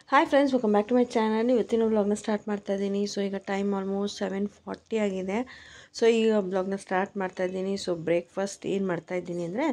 hi friends welcome back to my channel ಇವತ್ತಿನ ವ್ಲಾಗ್ನ start ಮಾಡ್ತಾ ಇದ್ದೀನಿ ಸೊ ಈಗ ಟೈಮ್ ಆಲ್ಮೋಸ್ಟ್ ಸೆವೆನ್ ಫಾರ್ಟಿ ಆಗಿದೆ ಸೊ ಈಗ ಬ್ಲಾಗ್ನ ಸ್ಟಾರ್ಟ್ ಮಾಡ್ತಾ ಇದ್ದೀನಿ ಸೊ ಬ್ರೇಕ್ಫಾಸ್ಟ್ ಏನು ಮಾಡ್ತಾ ಇದ್ದೀನಿ ಅಂದರೆ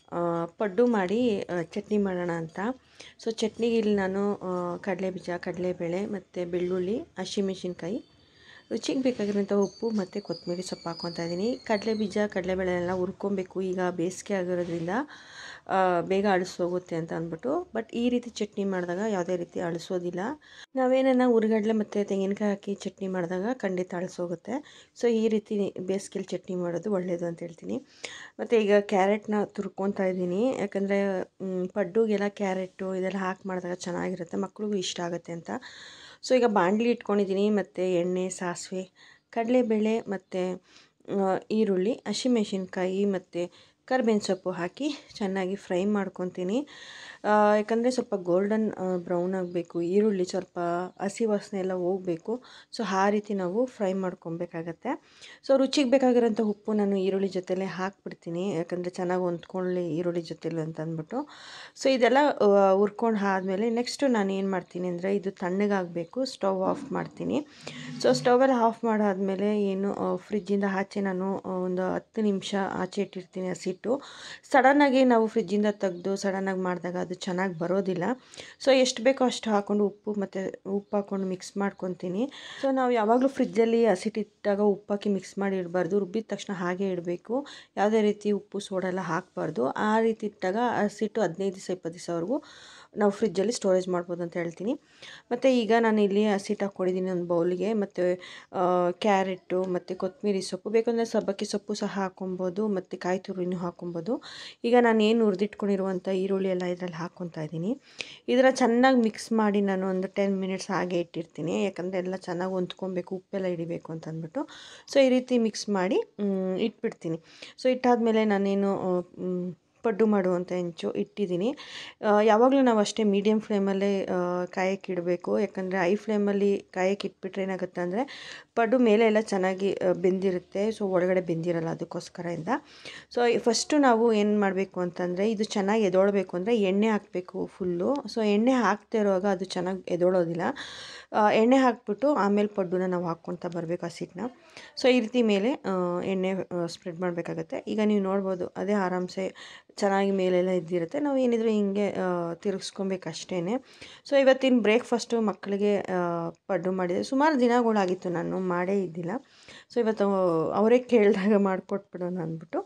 ಪಡ್ಡು ಮಾಡಿ ಆ, ಚಟ್ನಿ ಮಾಡೋಣ ಅಂತ ಸೊ ಚಟ್ನಿಗೆ ಇಲ್ಲಿ ನಾನು ಕಡಲೆ ಬೀಜ ಕಡಲೆಬೇಳೆ ಮತ್ತು ಬೆಳ್ಳುಳ್ಳಿ ಹಸಿಮೆಣಸಿನ್ಕಾಯಿ ರುಚಿಗೆ ಬೇಕಾಗಿರೋಂಥ ಉಪ್ಪು ಮತ್ತು ಕೊತ್ತಂಬರಿ ಸೊಪ್ಪು ಹಾಕ್ಕೊತಾ ಇದ್ದೀನಿ ಕಡಲೆ ಬೀಜ ಕಡಲೆಬೇಳೆ ಎಲ್ಲ ಹುರ್ಕೊಬೇಕು ಈಗ ಬೇಸಿಗೆ ಆಗಿರೋದ್ರಿಂದ ಆ, ಬೇಗ ಅಳಿಸೋಗುತ್ತೆ ಅಂತ ಅಂದ್ಬಿಟ್ಟು ಬಟ್ ಈ ರೀತಿ ಚಟ್ನಿ ಮಾಡಿದಾಗ ಯಾವುದೇ ರೀತಿ ಅಳಿಸೋದಿಲ್ಲ ನಾವೇನನ್ನ ಹುರಿಗಡಲೆ ಮತ್ತು ತೆಂಗಿನಕಾಯಿ ಹಾಕಿ ಚಟ್ನಿ ಮಾಡಿದಾಗ ಖಂಡಿತ ಅಳಿಸೋಗುತ್ತೆ ಸೊ ಈ ರೀತಿ ಬೇಸಿಗೆಲಿ ಚಟ್ನಿ ಮಾಡೋದು ಒಳ್ಳೆಯದು ಅಂತ ಹೇಳ್ತೀನಿ ಮತ್ತು ಈಗ ಕ್ಯಾರೆಟ್ನ ತುರ್ಕೊತಾ ಇದ್ದೀನಿ ಯಾಕಂದರೆ ಪಡ್ಡುಗೆಲ್ಲ ಕ್ಯಾರೆಟು ಇದೆಲ್ಲ ಹಾಕಿ ಮಾಡಿದಾಗ ಚೆನ್ನಾಗಿರುತ್ತೆ ಮಕ್ಳಿಗೂ ಇಷ್ಟ ಆಗುತ್ತೆ ಅಂತ ಸೊ ಈಗ ಬಾಣಲಿ ಇಟ್ಕೊಂಡಿದ್ದೀನಿ ಮತ್ತು ಎಣ್ಣೆ ಸಾಸಿವೆ ಕಡಲೆಬೇಳೆ ಮತ್ತು ಈರುಳ್ಳಿ ಹಸಿಮೆಣಸಿನ್ಕಾಯಿ ಮತ್ತು ಕರ್ಬೇವಿನ ಸೊಪ್ಪು ಹಾಕಿ ಚೆನ್ನಾಗಿ ಫ್ರೈ ಮಾಡ್ಕೊತೀನಿ ಯಾಕಂದರೆ ಸ್ವಲ್ಪ ಗೋಲ್ಡನ್ ಬ್ರೌನ್ ಆಗಬೇಕು ಈರುಳ್ಳಿ ಸ್ವಲ್ಪ ಹಸಿ ವಾಸನೆ ಎಲ್ಲ ಹೋಗಬೇಕು ಸೊ ಆ ರೀತಿ ನಾವು ಫ್ರೈ ಮಾಡ್ಕೊಬೇಕಾಗತ್ತೆ ಸೊ ರುಚಿಗೆ ಬೇಕಾಗಿರೋಂಥ ಉಪ್ಪು ನಾನು ಈರುಳ್ಳಿ ಜೊತೆಲೇ ಹಾಕ್ಬಿಡ್ತೀನಿ ಯಾಕಂದರೆ ಚೆನ್ನಾಗಿ ಹೊಂದ್ಕೊಳ್ಳಿ ಈರುಳ್ಳಿ ಜೊತೆಲಿ ಅಂತ ಅಂದ್ಬಿಟ್ಟು ಸೊ ಇದೆಲ್ಲ ಹುರ್ಕೊಂಡು ಆದಮೇಲೆ ನೆಕ್ಸ್ಟು ನಾನು ಏನು ಮಾಡ್ತೀನಿ ಅಂದರೆ ಇದು ತಣ್ಣಗಾಗಬೇಕು ಸ್ಟವ್ ಆಫ್ ಮಾಡ್ತೀನಿ ಸೊ ಸ್ಟವೆಲ್ಲ ಆಫ್ ಮಾಡಾದಮೇಲೆ ಏನು ಫ್ರಿಜ್ಜಿಂದ ಆಚೆ ನಾನು ಒಂದು ಹತ್ತು ನಿಮಿಷ ಆಚೆ ಇಟ್ಟಿರ್ತೀನಿ ಹಸಿಟ್ಟು ಸಡನ್ನಾಗಿ ನಾವು ಫ್ರಿಜ್ಜಿಂದ ತೆಗೆದು ಸಡನ್ನಾಗಿ ಮಾಡಿದಾಗ ಅದು ಚೆನ್ನಾಗಿ ಬರೋದಿಲ್ಲ ಸೊ ಎಷ್ಟು ಬೇಕೋ ಅಷ್ಟು ಹಾಕ್ಕೊಂಡು ಉಪ್ಪು ಮತ್ತು ಉಪ್ಪು ಹಾಕ್ಕೊಂಡು ಮಿಕ್ಸ್ ಮಾಡ್ಕೊತೀನಿ ಸೊ ನಾವು ಯಾವಾಗಲೂ ಫ್ರಿಜ್ಜಲ್ಲಿ ಹಸಿಟ್ಟಿಟ್ಟಾಗ ಉಪ್ಪು ಹಾಕಿ ಮಿಕ್ಸ್ ಮಾಡಿ ಇಡಬಾರ್ದು ರುಬ್ಬಿದ ತಕ್ಷಣ ಹಾಗೆ ಇಡಬೇಕು ಯಾವುದೇ ರೀತಿ ಉಪ್ಪು ಸೋಡಾ ಎಲ್ಲ ಹಾಕಬಾರ್ದು ಆ ರೀತಿ ಇಟ್ಟಾಗ ಹಸಿಟ್ಟು ಹದಿನೈದು ದಿವಸ ಇಪ್ಪತ್ತು ದಿವಸವರೆಗೂ ನಾವು ಫ್ರಿಜ್ಜಲ್ಲಿ ಸ್ಟೋರೇಜ್ ಮಾಡ್ಬೋದು ಅಂತ ಹೇಳ್ತೀನಿ ಮತ್ತು ಈಗ ನಾನು ಇಲ್ಲಿ ಹಸಿಟ್ಟು ಹಾಕ್ಕೊಂಡಿದ್ದೀನಿ ಒಂದು ಬೌಲಿಗೆ ಮತ್ತು ಕ್ಯಾರೆಟು ಮತ್ತು ಕೊತ್ತಂಬರಿ ಸೊಪ್ಪು ಬೇಕಂದರೆ ಸಬ್ಬಕ್ಕಿ ಸೊಪ್ಪು ಸಹ ಹಾಕೊಬೋದು ಮತ್ತು ಕಾಯಿ ತುರಿನೂ ಹಾಕೊಬೋದು ಈಗ ನಾನು ಏನು ಹುರಿದಿಟ್ಕೊಂಡಿರುವಂಥ ಈರುಳ್ಳಿ ಎಲ್ಲ ಇದರಲ್ಲಿ ಹಾಕ್ಕೊತಾ ಇದ್ದೀನಿ ಇದರ ಚೆನ್ನಾಗಿ ಮಿಕ್ಸ್ ಮಾಡಿ ನಾನು ಒಂದು ಟೆನ್ ಮಿನಿಟ್ಸ್ ಹಾಗೆ ಇಟ್ಟಿರ್ತೀನಿ ಯಾಕಂದರೆ ಎಲ್ಲ ಚೆನ್ನಾಗಿ ಹೊಂದ್ಕೊಬೇಕು ಉಪ್ಪೆಲ್ಲ ಹಿಡಿಬೇಕು ಅಂತ ಅಂದ್ಬಿಟ್ಟು ಸೊ ಈ ರೀತಿ ಮಿಕ್ಸ್ ಮಾಡಿ ಮ್, ಇಟ್ಬಿಡ್ತೀನಿ ಸೊ ಇಟ್ಟಾದಮೇಲೆ ನಾನೇನು ಮ್, ಪಡ್ಡು ಮಾಡುವಂಥ ಹೆಂಚು ಇಟ್ಟಿದ್ದೀನಿ ಆ, ಯಾವಾಗಲೂ ನಾವು ಅಷ್ಟೇ ಮೀಡಿಯಮ್ ಫ್ಲೇಮಲ್ಲೇ ಕಾಯಕ್ಕೆ ಇಡಬೇಕು ಯಾಕಂದರೆ ಐ ಫ್ಲೇಮಲ್ಲಿ ಕಾಯಕ್ಕೆ ಇಟ್ಬಿಟ್ರೆ ಏನಾಗುತ್ತೆ ಅಂದರೆ ಪಡ್ಡು ಮೇಲೆ ಎಲ್ಲ ಚೆನ್ನಾಗಿ ಆ, ಬೆಂದಿರುತ್ತೆ ಸೊ ಒಳಗಡೆ ಬೆಂದಿರಲ್ಲ ಅದಕ್ಕೋಸ್ಕರದಿಂದ ಸೊ ಫಸ್ಟು ನಾವು ಏನು ಮಾಡಬೇಕು ಅಂತಂದರೆ ಇದು ಚೆನ್ನಾಗಿ ಎದೊಳ್ಬೇಕು ಅಂದರೆ ಎಣ್ಣೆ ಹಾಕಬೇಕು ಫುಲ್ಲು ಸೊ ಎಣ್ಣೆ ಹಾಕ್ತಾ ಇರುವಾಗ ಅದು ಚೆನ್ನಾಗಿ ಎದೊಳೋದಿಲ್ಲ ಆ, ಎಣ್ಣೆ ಹಾಕ್ಬಿಟ್ಟು ಆಮೇಲೆ ಪಡ್ಡುನ ನಾವು ಹಾಕ್ಕೊತಾ ಬರಬೇಕು ಹಸಿಟ್ಟನ್ನ ಸೊ ಈ ರೀತಿ ಮೇಲೆ ಆ, ಎಣ್ಣೆ ಸ್ಪ್ರೆಡ್ ಮಾಡಬೇಕಾಗತ್ತೆ ಈಗ ನೀವು ನೋಡ್ಬೋದು ಅದೇ ಆರಾಮ್ಸೆ ಚೆನ್ನಾಗಿ ಮೇಲೆಲ್ಲ ಇದ್ದಿರುತ್ತೆ ನಾವು ಏನಿದ್ರು ಹಿಂಗೆ ತಿರುಗಿಸ್ಕೊಬೇಕು ಅಷ್ಟೇ ಸೊ ಇವತ್ತಿನ ಬ್ರೇಕ್ಫಾಸ್ಟು ಮಕ್ಕಳಿಗೆ ಆ, ಪಡ್ಡು ಮಾಡಿದೆ ಸುಮಾರು ದಿನಗಳಾಗಿತ್ತು ನಾನು ಮಾಡೇ ಇದ್ದಿಲ್ಲ ಸೊ ಇವತ್ತು ಅವರೇ ಕೇಳಿದಾಗ ಮಾಡಿಕೊಟ್ಬಿಡೋಣ ಅಂದ್ಬಿಟ್ಟು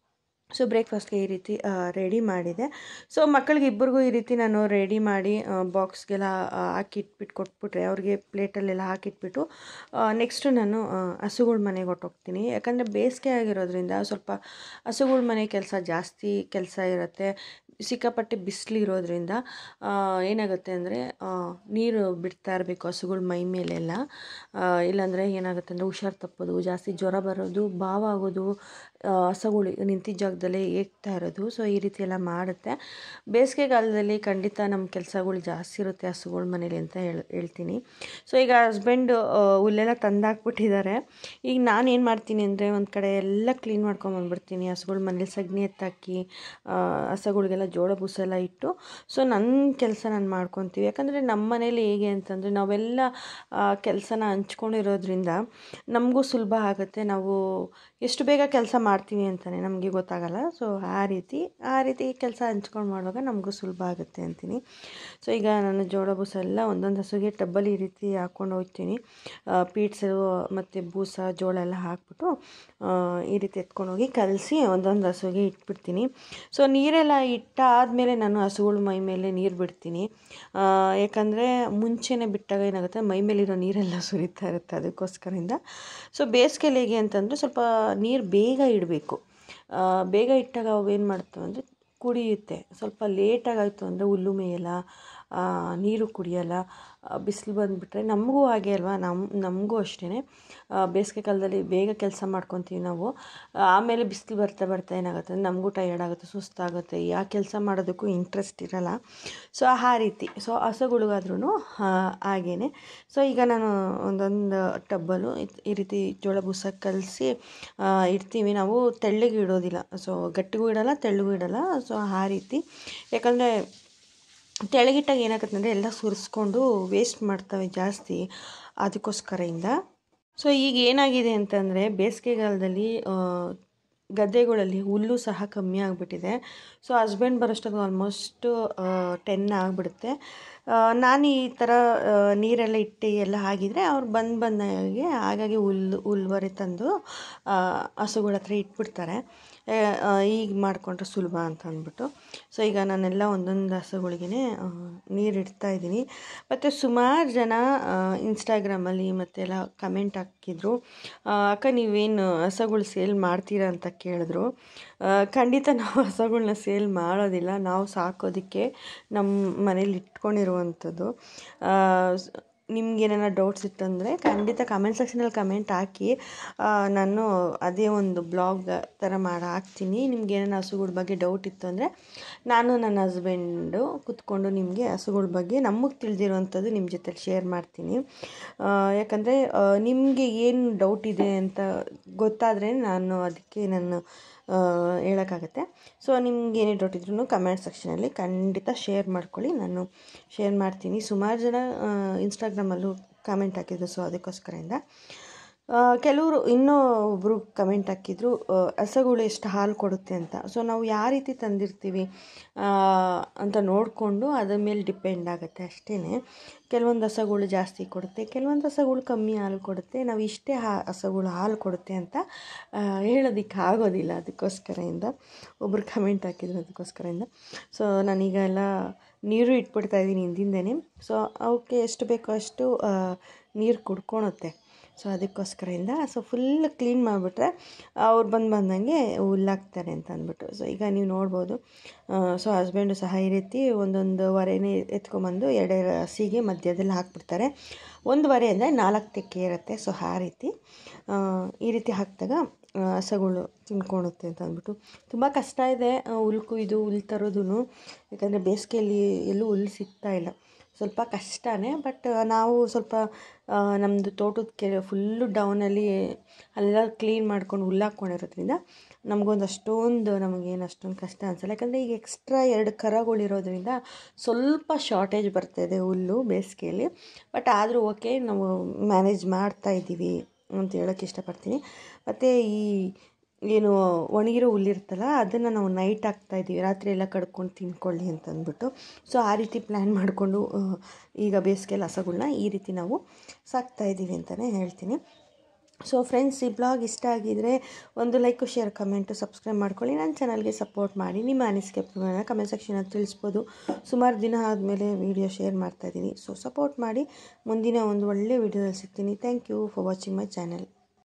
ಸೊ ಬ್ರೇಕ್ಫಾಸ್ಟ್ಗೆ ಈ ರೀತಿ ರೆಡಿ ಮಾಡಿದೆ ಸೊ ಮಕ್ಕಳಿಗೆ ಇಬ್ಬರಿಗೂ ಈ ರೀತಿ ನಾನು ರೆಡಿ ಮಾಡಿ ಬಾಕ್ಸ್ಗೆಲ್ಲ ಹಾಕಿ ಇಟ್ಬಿಟ್ಟು ಕೊಟ್ಬಿಟ್ರೆ ಅವ್ರಿಗೆ ಪ್ಲೇಟಲ್ಲೆಲ್ಲ ಹಾಕಿಟ್ಬಿಟ್ಟು ನೆಕ್ಸ್ಟು ನಾನು ಆ, ಹಸುಗಳ ಮನೆಗೆ ಹೊಟ್ಟೋಗ್ತೀನಿ ಯಾಕಂದರೆ ಬೇಸಿಗೆ ಆಗಿರೋದ್ರಿಂದ ಸ್ವಲ್ಪ ಹಸುಗಳ ಮನೆ ಕೆಲಸ ಜಾಸ್ತಿ ಕೆಲಸ ಇರುತ್ತೆ ಸಿಕ್ಕಾಪಟ್ಟೆ ಬಿಸಿಲು ಇರೋದ್ರಿಂದ ಆ, ಏನಾಗುತ್ತೆ ಅಂದರೆ ನೀರು ಬಿಡ್ತಾ ಇರಬೇಕು ಹಸುಗಳ ಮೈ ಮೇಲೆಲ್ಲ ಆ, ಇಲ್ಲಾಂದರೆ ಏನಾಗುತ್ತೆ ಅಂದರೆ ಹುಷಾರು ತಪ್ಪೋದು ಜಾಸ್ತಿ ಜ್ವರ ಬರೋದು ಬಾವು ಆಗೋದು ಆ, ಹಸುಗಳು ನಿಂತಿದ್ದ ಜಾಗದಲ್ಲೇ ಏಗ್ತಾ ಇರೋದು ಸೊ ಈ ರೀತಿ ಎಲ್ಲ ಮಾಡುತ್ತೆ ಬೇಸಿಗೆಗಾಲದಲ್ಲಿ ಖಂಡಿತ ನಮ್ಮ ಕೆಲಸಗಳು ಜಾಸ್ತಿ ಇರುತ್ತೆ ಹಸುಗಳ ಮನೇಲಿ ಅಂತ ಹೇಳ್ ಹೇಳ್ತೀನಿ ಸೊ ಈಗ ಹಸ್ಬೆಂಡ್ ಹುಲ್ಲೆಲ್ಲ ತಂದಾಕ್ಬಿಟ್ಟಿದ್ದಾರೆ ಈಗ ನಾನು ಏನು ಮಾಡ್ತೀನಿ ಅಂದರೆ ಒಂದು ಕಡೆ ಎಲ್ಲ ಕ್ಲೀನ್ ಮಾಡ್ಕೊಂಬಂದ್ಬಿಡ್ತೀನಿ ಹಸುಗಳ ಮನೇಲಿ ಸಗಣಿ ಎತ್ತಾಕಿ ಆ, ಹಸುಗಳಿಗೆಲ್ಲ ಜೋಳ ಬೂಸ ಎಲ್ಲ ಇಟ್ಟು ಸೊ ನನ್ನ ಕೆಲಸ ನಾನು ಮಾಡ್ಕೊತೀವಿ ಯಾಕಂದರೆ ನಮ್ಮ ಮನೇಲಿ ಹೇಗೆ ಅಂತಂದರೆ ನಾವೆಲ್ಲ ಕೆಲಸನ ಹಂಚ್ಕೊಂಡಿರೋದ್ರಿಂದ ನಮಗೂ ಸುಲಭ ಆಗುತ್ತೆ ನಾವು ಎಷ್ಟು ಬೇಗ ಕೆಲಸ ಮಾಡ್ತೀವಿ ಅಂತಲೇ ನಮಗೆ ಗೊತ್ತಾಗಲ್ಲ ಸೊ ಆ ರೀತಿ ಆ ರೀತಿ ಕೆಲಸ ಹಂಚ್ಕೊಂಡು ಮಾಡುವಾಗ ನಮಗೂ ಸುಲಭ ಆಗುತ್ತೆ ಅಂತೀನಿ ಸೊ ಈಗ ನಾನು ಜೋಳ ಬೂಸ ಎಲ್ಲ ಒಂದೊಂದು ಹಸುಗೆ ಟಬ್ಬಲ್ಲಿ ಈ ರೀತಿ ಹಾಕ್ಕೊಂಡು ಹೋಗ್ತೀನಿ ಪೀಟ್ಸು ಮತ್ತು ಬೂಸ ಜೋಳ ಎಲ್ಲ ಹಾಕ್ಬಿಟ್ಟು ಆ, ಈ ರೀತಿ ಎತ್ಕೊಂಡು ಹೋಗಿ ಕಲಸಿ ಒಂದೊಂದು ಹಸುಗೆ ಇಟ್ಬಿಡ್ತೀನಿ ಸೊ ನೀರೆಲ್ಲ ಇಟ್ಟಾದಮೇಲೆ ನಾನು ಹಸುಗಳ ಮೈ ಮೇಲೆ ನೀರು ಬಿಡ್ತೀನಿ ಆ, ಯಾಕಂದರೆ ಮುಂಚೆನೇ ಬಿಟ್ಟಾಗ ಏನಾಗುತ್ತೆ ಮೈ ಮೇಲಿರೋ ನೀರೆಲ್ಲ ಸುರಿತಾ ಇರುತ್ತೆ ಅದಕ್ಕೋಸ್ಕರದಿಂದ ಸೊ ಬೇಸಿಗೆಲಿ ಹೇಗೆ ಅಂತಂದರೆ ಸ್ವಲ್ಪ ನೀರು ಬೇಗ ಇಡಬೇಕು ಬೇಗ ಇಟ್ಟಾಗ ಅವು ಏನು ಮಾಡ್ತವೆ ಅಂದರೆ ಕುಡಿಯುತ್ತೆ ಸ್ವಲ್ಪ ಲೇಟಾಗಾಯಿತು ಅಂದರೆ ಹುಲ್ಲು ಮೇಯಲ್ಲ ಆ, ನೀರು ಕುಡಿಯಲ್ಲ ಬಿಸಿಲು ಬಂದುಬಿಟ್ರೆ ನಮಗೂ ಹಾಗೆ ಅಲ್ವಾ ನಮ್ಮ ನಮಗೂ ಅಷ್ಟೇ ಬೇಸಿಗೆ ಕಾಲದಲ್ಲಿ ಬೇಗ ಕೆಲಸ ಮಾಡ್ಕೊತೀವಿ ನಾವು ಆಮೇಲೆ ಬಿಸಿಲು ಬರ್ತಾ ಬರ್ತಾ ಏನಾಗುತ್ತೆ ಅಂದರೆ ನಮಗೂ ಟಯರ್ಡ್ ಆಗುತ್ತೆ ಸುಸ್ತಾಗುತ್ತೆ ಯಾವ ಕೆಲಸ ಮಾಡೋದಕ್ಕೂ ಇಂಟ್ರೆಸ್ಟ್ ಇರಲ್ಲ ಸೊ ಆ ರೀತಿ ಸೊ ಹಸುಗಳಿಗಾದ್ರೂ ಹಾಗೇ ಸೊ ಈಗ ನಾನು ಒಂದೊಂದು ಟಬ್ಬಲು ಈ ರೀತಿ ಜೋಳ ಬೂಸ ಕಲಸಿ ಇಡ್ತೀವಿ ನಾವು ತೆಳ್ಳಗೆ ಇಡೋದಿಲ್ಲ ಸೊ ಗಟ್ಟಿಗೂ ಇಡಲ್ಲ ತೆಳ್ಳಗೂ ಇಡಲ್ಲ ಸೊ ಆ ರೀತಿ ಯಾಕಂದರೆ ತೆಳಗಿಟ್ಟಾಗ ಏನಾಗುತ್ತೆ ಅಂದರೆ ಎಲ್ಲ ಸುರಿಸ್ಕೊಂಡು ವೇಸ್ಟ್ ಮಾಡ್ತವೆ ಜಾಸ್ತಿ ಅದಕ್ಕೋಸ್ಕರದಿಂದ ಸೊ ಈಗ ಏನಾಗಿದೆ ಅಂತಂದರೆ ಬೇಸಿಗೆಗಾಲದಲ್ಲಿ ಗದ್ದೆಗಳಲ್ಲಿ ಹುಲ್ಲು ಸಹ ಕಮ್ಮಿ ಆಗಿಬಿಟ್ಟಿದೆ ಸೊ ಹಸ್ಬೆಂಡ್ ಬರೋಷ್ಟೊತ್ತಿಗೆ ಆಲ್ಮೋಸ್ಟ್ ಟೆನ್ ಆಗಿಬಿಡುತ್ತೆ ನಾನು ಈ ಥರ ನೀರೆಲ್ಲ ಇಟ್ಟು ಎಲ್ಲ ಆಗಿದ್ರೆ ಅವ್ರು ಬಂದು ಬಂದಾಗೆ ಹಾಗಾಗಿ ಹುಲ್ಲು ಹುಲ್ವರೆ ತಂದು ಹಸುಗಳ ಹತ್ರ ಇಟ್ಬಿಡ್ತಾರೆ ಈಗ ಮಾಡಿಕೊಂಡ್ರೆ ಸುಲಭ ಅಂತ ಅಂದ್ಬಿಟ್ಟು ಸೊ ಈಗ ನಾನೆಲ್ಲ ಒಂದೊಂದು ಹಸುಗಳಿಗೆ ನೀರು ಇಡ್ತಾ ಇದ್ದೀನಿ ಮತ್ತು ಸುಮಾರು ಜನ ಇನ್ಸ್ಟಾಗ್ರಾಮಲ್ಲಿ ಮತ್ತೆಲ್ಲ ಕಮೆಂಟ್ ಹಾಕಿದ್ರು ಅಕ್ಕ ನೀವೇನು ಹಸುಗಳು ಸೇಲ್ ಮಾಡ್ತೀರಾ ಅಂತ ಕೇಳಿದ್ರು ಖಂಡಿತ ನಾವು ಹಸುಗಳ್ನ ಸೇಲ್ ಮಾಡೋದಿಲ್ಲ ನಾವು ಸಾಕೋದಕ್ಕೆ ನಮ್ಮ ಮನೇಲಿ ಇಟ್ಕೊಂಡಿರುವಂಥದ್ದು ನಿಮ್ಗೇನಾರ ಡೌಟ್ಸ್ ಇತ್ತಂದರೆ ಖಂಡಿತ ಕಮೆಂಟ್ ಸೆಕ್ಷನಲ್ಲಿ ಕಮೆಂಟ್ ಹಾಕಿ ನಾನು ಅದೇ ಒಂದು ಬ್ಲಾಗ್ ಥರ ಮಾಡಿ ಹಾಕ್ತೀನಿ ನಿಮ್ಗೆ ಏನಾರ ಹಸುಗಳ ಬಗ್ಗೆ ಡೌಟ್ ಇತ್ತು ಅಂದರೆ ನಾನು ನನ್ನ ಹಸ್ಬೆಂಡು ಕೂತ್ಕೊಂಡು ನಿಮಗೆ ಹಸುಗಳ ಬಗ್ಗೆ ನಮಗೆ ತಿಳಿದಿರುವಂಥದ್ದು ನಿಮ್ಮ ಜೊತೆ ಶೇರ್ ಮಾಡ್ತೀನಿ ಯಾಕಂದರೆ ನಿಮಗೆ ಏನು ಡೌಟ್ ಇದೆ ಅಂತ ಗೊತ್ತಾದರೆ ನಾನು ಅದಕ್ಕೆ ನಾನು ಹೇಳೋಕ್ಕಾಗತ್ತೆ ಸೊ ನಿಮ್ಗೆ ಏನೇ ಡೌಟ್ ಇದ್ರೂ ಕಮೆಂಟ್ ಸೆಕ್ಷನಲ್ಲಿ ಖಂಡಿತ ಶೇರ್ ಮಾಡ್ಕೊಳ್ಳಿ ನಾನು ಶೇರ್ ಮಾಡ್ತೀನಿ ಸುಮಾರು ಜನ ಇನ್ಸ್ಟಾಗ್ರಾಮಲ್ಲೂ ಕಮೆಂಟ್ ಹಾಕಿದ್ರು ಸೊ ಅದಕ್ಕೋಸ್ಕರದಿಂದ ಕೆಲವರು ಇನ್ನೂ ಒಬ್ಬರು ಕಮೆಂಟ್ ಹಾಕಿದ್ರು ಹಸುಗಳು ಎಷ್ಟು ಹಾಲು ಕೊಡುತ್ತೆ ಅಂತ ಸೊ ನಾವು ಯಾವ ರೀತಿ ತಂದಿರ್ತೀವಿ ಅಂತ ನೋಡಿಕೊಂಡು ಅದ್ರ ಮೇಲೆ ಡಿಪೆಂಡ್ ಆಗುತ್ತೆ ಅಷ್ಟೇ ಕೆಲವೊಂದು ಹಸುಗಳು ಜಾಸ್ತಿ ಕೊಡುತ್ತೆ ಕೆಲವೊಂದು ಹಸುಗಳು ಕಮ್ಮಿ ಹಾಲು ಕೊಡುತ್ತೆ ನಾವು ಇಷ್ಟೇ ಹಾ ಹಸುಗಳು ಹಾಲು ಕೊಡುತ್ತೆ ಅಂತ ಹೇಳೋದಕ್ಕೆ ಆಗೋದಿಲ್ಲ ಅದಕ್ಕೋಸ್ಕರದಿಂದ ಒಬ್ಬರು ಕಮೆಂಟ್ ಹಾಕಿದ್ರು ಅದಕ್ಕೋಸ್ಕರದಿಂದ ಸೊ ನಾನೀಗ ಎಲ್ಲ ನೀರು ಇಟ್ಬಿಡ್ತಾ ಇದ್ದೀನಿ ಹಿಂದಿಂದನೇ ಸೊ ಅವಕ್ಕೆ ಎಷ್ಟು ಬೇಕೋ ಅಷ್ಟು ನೀರು ಕುಡ್ಕೊಳುತ್ತೆ ಸೊ ಅದಕ್ಕೋಸ್ಕರದಿಂದ ಸೊ ಫುಲ್ ಕ್ಲೀನ್ ಮಾಡಿಬಿಟ್ರೆ ಅವ್ರು ಬಂದು ಬಂದಂಗೆ ಹುಲ್ಲಾಕ್ತಾರೆ ಅಂತ ಅಂದ್ಬಿಟ್ಟು ಸೊ ಈಗ ನೀವು ನೋಡ್ಬೋದು ಸೊ ಹಸ್ಬೆಂಡು ಸಹ ಈ ರೀತಿ ಒಂದೊಂದು ವರೆನೇ ಎತ್ಕೊಂಬಂದು ಎರಡೆರಡು ಹಸಿಗೆ ಮಧ್ಯದಲ್ಲಿ ಹಾಕ್ಬಿಡ್ತಾರೆ ಒಂದು ವರೆ ಅಂದರೆ ನಾಲ್ಕು ತೆಕ್ಕೆ ಇರುತ್ತೆ ಸೊ ಆ ರೀತಿ ಈ ರೀತಿ ಹಾಕಿದಾಗ ಹಸುಗಳು ತಿನ್ಕೊಳುತ್ತೆ ಅಂತ ಅಂದ್ಬಿಟ್ಟು ತುಂಬ ಕಷ್ಟ ಇದೆ ಹುಲ್ ಕುಯ್ದು ಹುಲ್ ತರೋದು ಯಾಕಂದರೆ ಬೇಸಿಗೆಯಲ್ಲಿ ಎಲ್ಲೂ ಹುಲ್ ಸಿಗ್ತಾ ಇಲ್ಲ ಸ್ವಲ್ಪ ಕಷ್ಟನೇ ಬಟ್ ನಾವು ಸ್ವಲ್ಪ ನಮ್ಮದು ತೋಟದ ಕೆರೆ ಫುಲ್ಲು ಡೌನಲ್ಲಿ ಅಲ್ಲೆಲ್ಲ ಕ್ಲೀನ್ ಮಾಡ್ಕೊಂಡು ಹುಲ್ಲು ಹಾಕ್ಕೊಂಡಿರೋದ್ರಿಂದ ನಮಗೊಂದು ಅಷ್ಟೊಂದು ನಮಗೇನು ಅಷ್ಟೊಂದು ಕಷ್ಟ ಅನಿಸಲ್ಲ ಯಾಕಂದರೆ ಈಗ ಎಕ್ಸ್ಟ್ರಾ ಎರಡು ಕರಗಳಿರೋದ್ರಿಂದ ಸ್ವಲ್ಪ ಶಾರ್ಟೇಜ್ ಬರ್ತಾಯಿದೆ ಹುಲ್ಲು ಬೇಸಿಗೆಯಲ್ಲಿ ಬಟ್ ಆದರೂ ಓಕೆ ನಾವು ಮ್ಯಾನೇಜ್ ಮಾಡ್ತಾ ಇದ್ದೀವಿ ಅಂತ ಹೇಳೋಕ್ಕೆ ಇಷ್ಟಪಡ್ತೀನಿ ಮತ್ತು ಈ ಏನು ಒಣಗಿರೋ ಹುಲ್ಲಿರುತ್ತಲ್ಲ ಅದನ್ನು ನಾವು ನೈಟ್ ಹಾಕ್ತಾಯಿದ್ದೀವಿ ರಾತ್ರಿ ಎಲ್ಲ ಕಡ್ಕೊಂಡು ತಿನ್ಕೊಳ್ಳಿ ಅಂತ ಅಂದ್ಬಿಟ್ಟು ಸೊ ಆ ರೀತಿ ಪ್ಲ್ಯಾನ್ ಮಾಡಿಕೊಂಡು ಈಗ ಬೇಸಿಗೆಯಲ್ಲಿ ಹಸುಗಳ್ನ ಈ ರೀತಿ ನಾವು ಸಾಕ್ತಾಯಿದ್ದೀವಿ ಅಂತಲೇ ಹೇಳ್ತೀನಿ ಸೊ ಫ್ರೆಂಡ್ಸ್ ಈ ಬ್ಲಾಗ್ ಇಷ್ಟ ಆಗಿದರೆ ಒಂದು ಲೈಕು ಶೇರ್ ಕಮೆಂಟು ಸಬ್ಸ್ಕ್ರೈಬ್ ಮಾಡ್ಕೊಳ್ಳಿ ನನ್ನ ಚಾನಲ್ಗೆ ಸಪೋರ್ಟ್ ಮಾಡಿ ನಿಮ್ಮ ಅನಿಸಿಕೆಗಳನ್ನ ಕಮೆಂಟ್ ಸೆಕ್ಷನಲ್ಲಿ ತಿಳಿಸ್ಬೋದು ಸುಮಾರು ದಿನ ಆದಮೇಲೆ ವೀಡಿಯೋ ಶೇರ್ ಮಾಡ್ತಾಯಿದ್ದೀನಿ ಸೊ ಸಪೋರ್ಟ್ ಮಾಡಿ ಮುಂದಿನ ಒಂದು ಒಳ್ಳೆ ವೀಡಿಯೋದಲ್ಲಿ ಸಿಗ್ತೀನಿ thank you for watching my channel